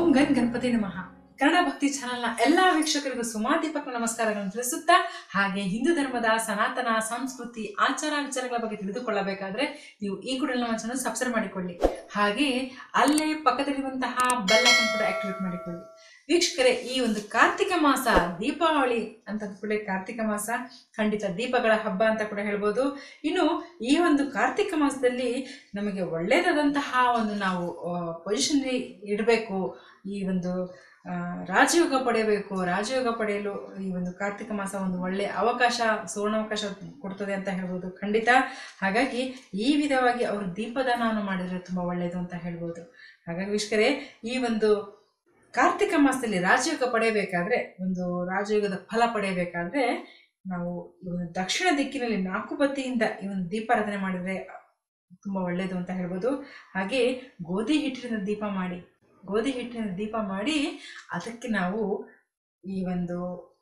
gun Ganapati ನಮಃ ಕನ್ನಡ ಭಕ್ತಿ ಚಾನೆಲ್ನ ಎಲ್ಲಾ ವೀಕ್ಷಕರಿಗೂ ಸುಮಾದೀಪಕ ನಮಸ್ಕಾರಗಳನ್ನು ತಿಳಿಸುತ್ತಾ ಹಾಗೆ ಹಿಂದೂ ಧರ್ಮದ ಸನಾತನ ಸಂಸ್ಕೃತಿ ಆಚಾರ ವಿಚಾರಗಳ ಬಗ್ಗೆ ತಿಳಿದುಕೊಳ್ಳಬೇಕಾದ್ರೆ ನೀವು ಈ ಕೂಡ ನಮ್ಮ ಚಾನಲ್ ಸಬ್ಸ್ಕ್ರೈಬ್ ಮಾಡಿಕೊಳ್ಳಿ ಹಾಗೆ ಅಲ್ಲೇ ಪಕ್ಕದಲ್ಲಿರುವಂತಹ ಬೆಲ್ ಐಕನ್ ಕೂಡ ಆಕ್ಟಿವೇಟ್ ಮಾಡಿಕೊಳ್ಳಿ ವೀಕ್ಷಕರೇ ಈ ಒಂದು ಕಾರ್ತಿಕ ಮಾಸ ದೀಪಾವಳಿ ಅಂತ ಕೂಡ ಕಾರ್ತಿಕ ಮಾಸ ಖಂಡಿತ ದೀಪಗಳ ಹಬ್ಬ ಅಂತ ಕೂಡ ಹೇಳ್ಬೋದು ಇನ್ನು ಈ ಒಂದು ಕಾರ್ತಿಕ ಮಾಸದಲ್ಲಿ ನಮಗೆ ಒಳ್ಳೆಯದಾದಂತಹ ಒಂದು ನಾವು ಪೊಸಿಷನ್ ಇಡಬೇಕು ಈ ಒಂದು ಆ, ರಾಜಯೋಗ ಪಡೆಯಬೇಕು ರಾಜಯೋಗ ಪಡೆಯಲು ಈ ಒಂದು ಕಾರ್ತಿಕ ಮಾಸ ಒಂದು ಒಳ್ಳೆಯ ಅವಕಾಶ ಸುವರ್ಣಾವಕಾಶ ಕೊಡ್ತದೆ ಅಂತ ಹೇಳ್ಬೋದು ಖಂಡಿತ ಹಾಗಾಗಿ ಈ ವಿಧವಾಗಿ ಅವರು ದೀಪದಾನವನ್ನು ಮಾಡಿದರೆ ತುಂಬ ಒಳ್ಳೆಯದು ಅಂತ ಹೇಳ್ಬೋದು ಹಾಗಾಗಿ ವೀಕ್ಷಕರೇ ಈ ಒಂದು ಕಾರ್ತಿಕ ಮಾಸದಲ್ಲಿ ರಾಜಯೋಗ ಪಡೆಯಬೇಕಾದ್ರೆ ಒಂದು ರಾಜಯೋಗದ ಫಲ ಪಡೆಯಬೇಕಾದ್ರೆ ನಾವು ಈ ಒಂದು ದಕ್ಷಿಣ ದಿಕ್ಕಿನಲ್ಲಿ ನಾಲ್ಕು ಬತ್ತಿಯಿಂದ ಈ ಒಂದು ದೀಪಾರಾಧನೆ ಮಾಡಿದರೆ ತುಂಬ ಒಳ್ಳೆಯದು ಅಂತ ಹೇಳ್ಬೋದು ಹಾಗೆ ಗೋಧಿ ಹಿಟ್ಟಿನ ದೀಪ ಮಾಡಿ ಗೋಧಿ ಹಿಟ್ಟಿನ ದೀಪ ಮಾಡಿ ಅದಕ್ಕೆ ನಾವು ಈ ಒಂದು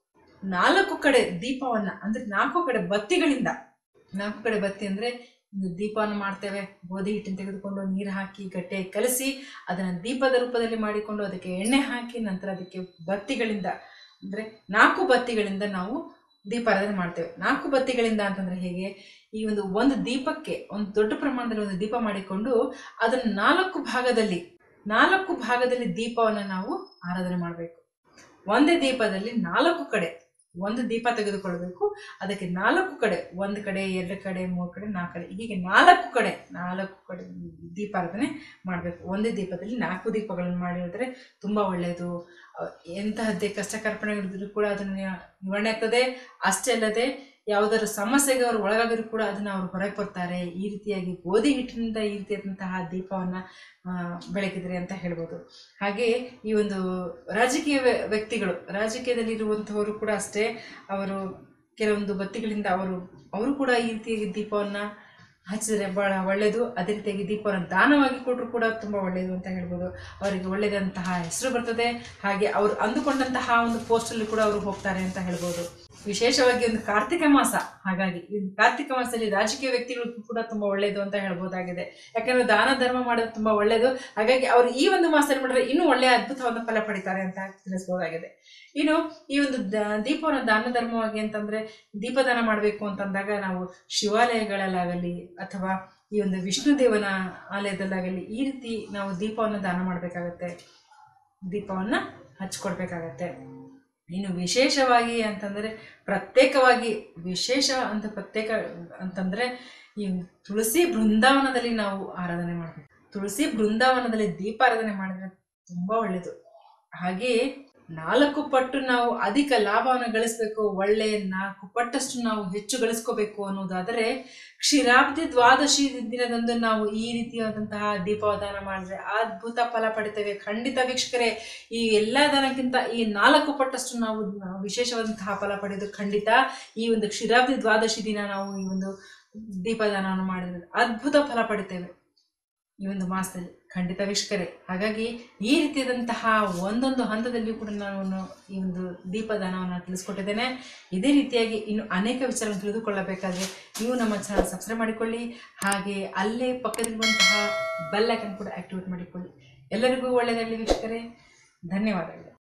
ನಾಲ್ಕು ಕಡೆ ದೀಪವನ್ನು ಅಂದರೆ ನಾಲ್ಕು ಕಡೆ ಬತ್ತಿಗಳಿಂದ ನಾಲ್ಕು ಕಡೆ ಬತ್ತಿ ಅಂದರೆ ಒಂದು ದೀಪವನ್ನು ಮಾಡ್ತೇವೆ ಗೋಧಿ ಹಿಟ್ಟನ್ನು ತೆಗೆದುಕೊಂಡು ನೀರು ಹಾಕಿ ಗಟ್ಟಿಯಾಗಿ ಕಲಸಿ ಅದನ್ನು ದೀಪದ ರೂಪದಲ್ಲಿ ಮಾಡಿಕೊಂಡು ಅದಕ್ಕೆ ಎಣ್ಣೆ ಹಾಕಿ ನಂತರ ಅದಕ್ಕೆ ಬತ್ತಿಗಳಿಂದ ಅಂದರೆ ನಾಲ್ಕು ಬತ್ತಿಗಳಿಂದ ನಾವು ದೀಪಾರಾಧನೆ ಮಾಡ್ತೇವೆ ನಾಲ್ಕು ಬತ್ತಿಗಳಿಂದ ಅಂತಂದ್ರೆ ಹೇಗೆ ಈ ಒಂದು ಒಂದು ದೀಪಕ್ಕೆ ಒಂದು ದೊಡ್ಡ ಪ್ರಮಾಣದಲ್ಲಿ ಒಂದು ದೀಪ ಮಾಡಿಕೊಂಡು ಅದನ್ನು ನಾಲ್ಕು ಭಾಗದಲ್ಲಿ ನಾಲ್ಕು ಭಾಗದಲ್ಲಿ ದೀಪವನ್ನು ನಾವು ಆರಾಧನೆ ಮಾಡಬೇಕು ಒಂದೇ ದೀಪದಲ್ಲಿ ನಾಲ್ಕು ಕಡೆ ಒಂದು ದೀಪ ತೆಗೆದುಕೊಳ್ಬೇಕು ಅದಕ್ಕೆ ನಾಲ್ಕು ಕಡೆ ಒಂದು ಕಡೆ ಎರಡು ಕಡೆ ಮೂರು ಕಡೆ ನಾಲ್ಕು ಕಡೆ ಹೀಗೆ ನಾಲ್ಕು ಕಡೆ ನಾಲ್ಕು ಕಡೆ ದೀಪಾರಾಧನೆ ಮಾಡಬೇಕು ಒಂದೇ ದೀಪದಲ್ಲಿ ನಾಲ್ಕು ದೀಪಗಳನ್ನು ಮಾಡಿದ್ರೆ ತುಂಬ ಒಳ್ಳೆಯದು ಅಹ್, ಎಂತಹದ್ದೇ ಕಷ್ಟ ಕಾರ್ಪಣೆಗಳಿದ್ರು ಕೂಡ ಅದನ್ನು ನಿವಾರಣೆ ಆಗ್ತದೆ ಅಷ್ಟೇ ಅಲ್ಲದೆ ಯಾವುದಾದ್ರು ಸಮಸ್ಯೆಗೆ ಅವರು ಒಳಗಾದರೂ ಕೂಡ ಅದನ್ನು ಅವರು ಹೊರಗೆ ಬರ್ತಾರೆ ಈ ರೀತಿಯಾಗಿ ಗೋಧಿ ಹಿಟ್ಟಿನಿಂದ ಈ ರೀತಿಯಾದಂತಹ ದೀಪವನ್ನು ಬೆಳಕಿದ್ರೆ ಅಂತ ಹೇಳ್ಬೋದು ಹಾಗೆ ಈ ಒಂದು ರಾಜಕೀಯ ವ್ಯ- ವ್ಯಕ್ತಿಗಳು ರಾಜಕೀಯದಲ್ಲಿ ಇರುವಂಥವರು ಕೂಡ ಅಷ್ಟೇ ಅವರು ಕೆಲವೊಂದು ಬತ್ತಿಗಳಿಂದ ಅವರು ಅವರು ಕೂಡ ಈ ರೀತಿಯಾಗಿ ದೀಪವನ್ನು ಹಚ್ಚಿದರೆ ಭಾಳ ಒಳ್ಳೆಯದು ಅದೇ ರೀತಿಯಾಗಿ ದೀಪವನ್ನು ದಾನವಾಗಿ ಕೊಟ್ಟರು ಕೂಡ ತುಂಬ ಒಳ್ಳೆಯದು ಅಂತ ಹೇಳ್ಬೋದು ಅವರಿಗೆ ಒಳ್ಳೆಯದಂತಹ ಹೆಸರು ಬರ್ತದೆ ಹಾಗೆ ಅವರು ಅಂದುಕೊಂಡಂತಹ ಒಂದು ಪೋಸ್ಟಲ್ಲಿ ಕೂಡ ಅವರು ಹೋಗ್ತಾರೆ ಅಂತ ಹೇಳ್ಬೋದು ವಿಶೇಷವಾಗಿ ಒಂದು ಕಾರ್ತಿಕ ಮಾಸ ಹಾಗಾಗಿ ಈ ಒಂದು ಕಾರ್ತಿಕ ಮಾಸದಲ್ಲಿ ರಾಜಕೀಯ ವ್ಯಕ್ತಿಗಳು ಕೂಡ ತುಂಬಾ ಒಳ್ಳೆಯದು ಅಂತ ಹೇಳ್ಬೋದಾಗಿದೆ ಯಾಕಂದ್ರೆ ದಾನ ಧರ್ಮ ಮಾಡೋದು ತುಂಬಾ ಒಳ್ಳೆಯದು ಹಾಗಾಗಿ ಅವರು ಈ ಒಂದು ಮಾಸದಲ್ಲಿ ಮಾಡಿದ್ರೆ ಇನ್ನೂ ಒಳ್ಳೆಯ ಅದ್ಭುತವಾದ ಫಲ ಪಡಿತಾರೆ ಅಂತ ತಿಳಿಸ್ಬೋದಾಗಿದೆ ಇನ್ನು ಈ ಒಂದು ದ- ದೀಪವನ್ನು ದಾನ ಧರ್ಮವಾಗಿ ಅಂತಂದ್ರೆ ದೀಪದಾನ ಮಾಡಬೇಕು ಅಂತಂದಾಗ ನಾವು ಶಿವಾಲಯಗಳಲ್ಲಾಗಲಿ ಅಥವಾ ಈ ಒಂದು ವಿಷ್ಣು ದೇವನ ಆಲಯದಲ್ಲಾಗಲಿ ಈ ರೀತಿ ನಾವು ದೀಪವನ್ನು ದಾನ ಮಾಡಬೇಕಾಗತ್ತೆ ದೀಪವನ್ನು ಹಚ್ಕೊಡ್ಬೇಕಾಗತ್ತೆ ಇನ್ನು ವಿಶೇಷವಾಗಿ ಅಂತಂದರೆ ಪ್ರತ್ಯೇಕವಾಗಿ ವಿಶೇಷ ಅಂತ ಪ್ರತ್ಯೇಕ ಅಂತಂದರೆ ಈ ತುಳಸಿ ಬೃಂದಾವನದಲ್ಲಿ ನಾವು ಆರಾಧನೆ ಮಾಡಬೇಕು ತುಳಸಿ ಬೃಂದಾವನದಲ್ಲಿ ದೀಪಾರಾಧನೆ ಮಾಡಿದ್ರೆ ತುಂಬ ಒಳ್ಳೆಯದು ಹಾಗೆಯೇ ನಾಲ್ಕು ಪಟ್ಟು ನಾವು ಅಧಿಕ ಲಾಭವನ್ನು ಗಳಿಸಬೇಕು ಒಳ್ಳೆಯ ನಾಲ್ಕು ಪಟ್ಟಷ್ಟು ನಾವು ಹೆಚ್ಚು ಗಳಿಸ್ಕೋಬೇಕು ಅನ್ನೋದಾದರೆ ಕ್ಷೀರಾಬ್ದಿ ದ್ವಾದಶಿ ದಿನದಂದು ನಾವು ಈ ರೀತಿಯಾದಂತಹ ದೀಪದಾನ ಮಾಡಿದ್ರೆ ಅದ್ಭುತ ಫಲ ಪಡಿತೇವೆ ಖಂಡಿತ ವೀಕ್ಷಕರೇ ಈ ಎಲ್ಲ ದನಕ್ಕಿಂತ ಈ ನಾಲ್ಕು ಪಟ್ಟಷ್ಟು ನಾವು ವಿಶೇಷವಾದಂತಹ ಫಲ ಪಡೆಯೋದು ಖಂಡಿತ ಈ ಒಂದು ಕ್ಷೀರಾಬ್ದಿ ದ್ವಾದಶಿ ದಿನ ನಾವು ಈ ಒಂದು ದೀಪದಾನವನ್ನು ಮಾಡಿದ್ರೆ ಅದ್ಭುತ ಫಲ ಪಡಿತೇವೆ ಈ ಒಂದು ಮಾಸದಲ್ಲಿ ಖಂಡಿತ ವೀಕ್ಷಕರೇ ಹಾಗಾಗಿ ಈ ರೀತಿಯಾದಂತಹ ಒಂದೊಂದು ಹಂತದಲ್ಲಿಯೂ ಕೂಡ ನಾನು ಈ ಒಂದು ದೀಪದಾನವನ್ನು ತಿಳಿಸ್ಕೊಟ್ಟಿದ್ದೇನೆ ಇದೇ ರೀತಿಯಾಗಿ ಇನ್ನು ಅನೇಕ ವಿಚಾರಗಳನ್ನು ತಿಳಿದುಕೊಳ್ಳಬೇಕಾದ್ರೆ ನೀವು ನಮ್ಮ ಚಾನಲ್ ಸಬ್ಸ್ಕ್ರೈಬ್ ಮಾಡಿಕೊಳ್ಳಿ ಹಾಗೆ ಅಲ್ಲೇ ಪಕ್ಕದಲ್ಲಿರುವಂತಹ ಬೆಲ್ ಐಕನ್ ಕೂಡ ಆಕ್ಟಿವೇಟ್ ಮಾಡಿಕೊಳ್ಳಿ ಎಲ್ಲರಿಗೂ ಒಳ್ಳೆಯದಾಗಲಿ ವೀಕ್ಷಕರೇ ಧನ್ಯವಾದಗಳು